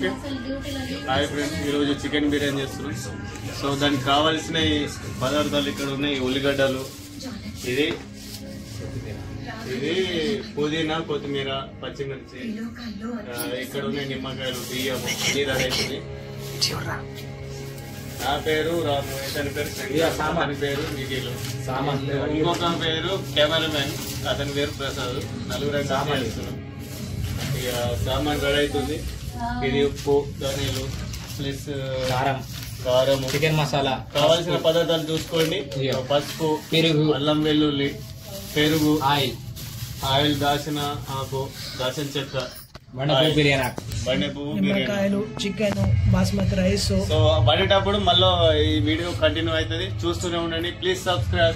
Okay hi friends ఈరోజు chicken biryani చేస్తున్నాం so దానికి కావాల్సిన ఈ పదార్థాలు ఇక్కడ ఉన్నాయి ఉల్లిగడ్డలు ఇది ఇది పుదీనా కొత్తిమీర పచ్చిమిర్చి ఆ, ఇక్కడ ఉన్నాయి నిమ్మకాయలు బియ్యము అన్ని రెడీ అవుతుంది నా పేరు రాము ఇతని పేరు శంకర్, అతని పేరు నిఖిల్ ఇంకొక పేరు కెమెరామెన్ అతని పేరు ప్రసాద్ నలుగురు చేస్తున్నాం ఇక సామాన్ రెడీ అవుతుంది ఇది ఉప్పు ధనియాలు ప్లస్ కారం కారము చికెన్ మసాలా కావాల్సిన పదార్థాలు చూసుకోండి ఇయ్యో. పసుపు పెరుగు అల్లం వెల్లుల్లి పెరుగు ఆయిల్ ఆయిల్ దాచిన ఆకు దాచిన చెక్క బండపూ బిర్యానీ ఆకు. బండి పువ్వు బిర్యానీ నిమ్మకాయలు చికెన్ బాస్మతి రైస్ సో పడేటప్పుడు మళ్ళీ ఈ వీడియో కంటిన్యూ అవుతుంది చూస్తూనే ఉండండి ప్లీజ్ సబ్స్క్రైబ్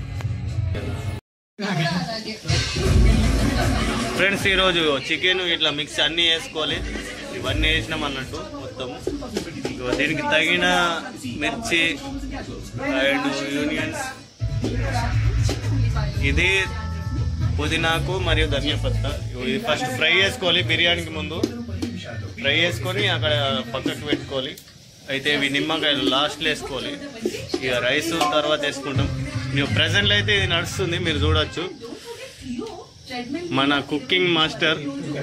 ఫ్రెండ్స్ ఈరోజు చికెన్ ఇట్లా మిక్స్ అన్నీ వేసుకోవాలి ఇవన్నీ వేసినాం అన్నట్టు మొత్తం ఇగో దీనికి తగిన మిర్చి అండ్ యూనియన్స్ ఇది పుదీనాకు మరియు ధనియా పత్తా ఇగో ఇది ఫస్ట్ ఫ్రై చేసుకోవాలి బిర్యానీకి ముందు ఫ్రై చేసుకొని అక్కడ పక్కకు పెట్టుకోవాలి అయితే ఇవి నిమ్మకాయలు లాస్ట్లో వేసుకోవాలి ఇక రైస్ తర్వాత వేసుకుంటాం ನೀವು ప్రెసెంట్లో అయితే ఇది నడుస్తుంది మీరు చూడొచ్చు మన కుకింగ్ మాస్టర్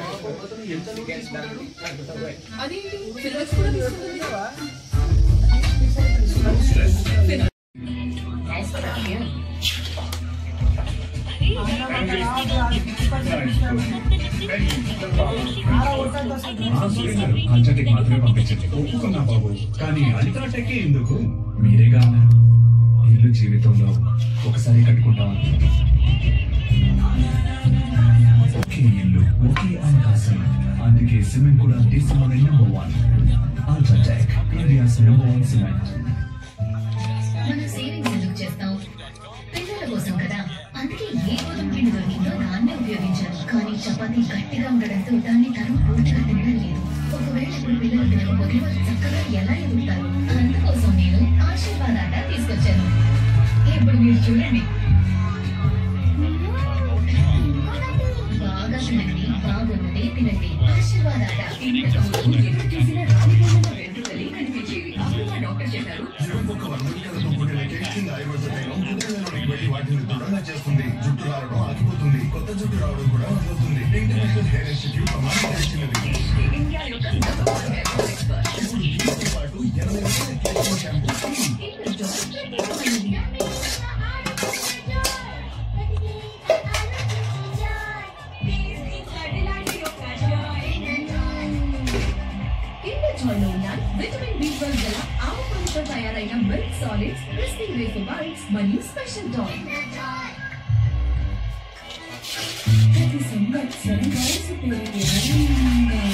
అంచటికి మాత్రమే పంపించండి ఒప్పుకున్నా బాబు కానీ అల్ట్రాటెక్ ఎందుకు మీరేగా అన్నారు ఇల్లు జీవితంలో ఒకసారి కట్టుకుంటాం ఒకే ఇల్లు ఒకే అవకాశం అందుకే సిమెంట్ కూడా దేశంలోనే number one UltraTech India's number one cement మనం సేవింగ్స్ ఎందుకు చేస్తాం పిల్లల కోసం కదా అందుకే ఏ గోధుమ పిండి దొరికిందో దాన్నే ఉపయోగించాను కానీ చపాతీ గట్టిగా ఉండడంతో దాన్ని తరం పూర్తిగా తినడం లేదు ఒకవేళ ఇప్పుడు పిల్లలు తినకపోతే వాళ్ళు చక్కగా ఎలా ఎదుగుతారు అందుకోసం నేను ఆశీర్వాద ఆట తీసుకొచ్చాను ఇప్పుడు మీరు చూడండి బాగా తినండి బాగున్నదే తినండి ఆశీర్వాద ఆట ఇంతకు ఎదురు చూసిన రాలిపోయిన వెంట్రుకలే కనిపించేవి అప్పుడు మా డాక్టర్ చెప్పారు వాటిని దృఢంగా చేస్తుంది జుట్టు రావడం ఆగిపోతుంది కొత్త జుట్టు రావడం కూడా మొదలవుతుంది ఇంటర్నేషనల్ హెయిర్ ఇన్స్టిట్యూట్ ప్రమాణం ఇచ్చినది ఇండియా యొక్క నంబర్ వన్ హెయిర్ ఎక్స్పర్ట్ దీంతో పాటు ఇరవై రకాల షాంపూ ఇప్పుడు జాయ్ ఇండోజాయ్లో ఉన్న విటమిన్ బి ట్వెల్వ్ గల ఆవుపాలతో తయారైన milk solids crispy wafer bites మరియు స్పెషల్ టాయ్ ప్రతి సంవత్సరం వయసు పెరిగే రంగా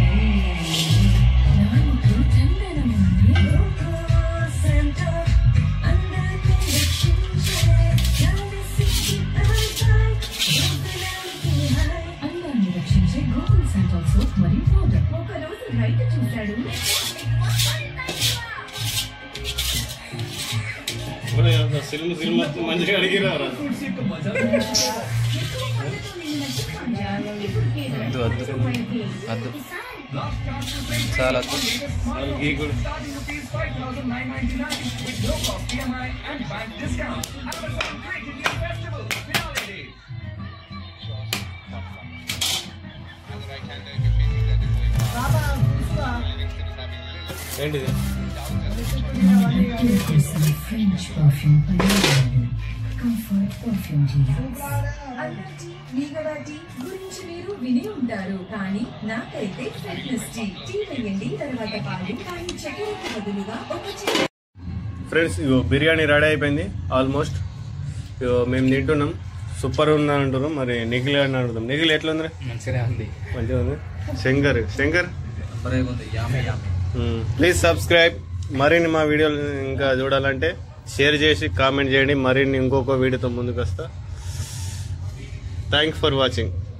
నాలుగు చందనం అందాన్ని రక్షించే గోకుల్ శాంటల్ సోప్ మరియు పౌడర్ ఒక రోజు రైతు చూశాడు సినిమా సినిమా మంచిగా అడిగిరా వద్దు వద్దు వద్దు చాలా వద్దు గీకుడు ఏంటిది French perfume comfort perfume allergy మీగడ టీ గురించి మీరు విని ఉంటారు కానీ నాకైతే ఫిట్నెస్ టీ టీ వేయండి తర్వాత పాలు కానీ చక్కెరకు బదులుగా ఒక చిన్న ఫ్రెండ్స్ ఇగో బిర్యానీ రెడీ అయిపోయింది ఆల్మోస్ట్ ఇగో మేము తింటున్నాం సూపర్ ఉంది అంటున్నాం మరి నిఖిల్ అని అడుగుతాం నిఖిల్ ఎట్లా ఉంది మంచిగానే ఉంది మంచిగా ఉంది శంకర్ శంకర్ సూపర్గా ఉంది యామే యామే ప్లీజ్ సబ్స్క్రైబ్ మరిన్ని మా వీడియోలు ఇంకా చూడాలంటే షేర్ చేసి కామెంట్ చేయండి మరిన్ని ఇంకొక వీడియోతో ముందుకు వస్తా థ్యాంక్స్ ఫర్ వాచింగ్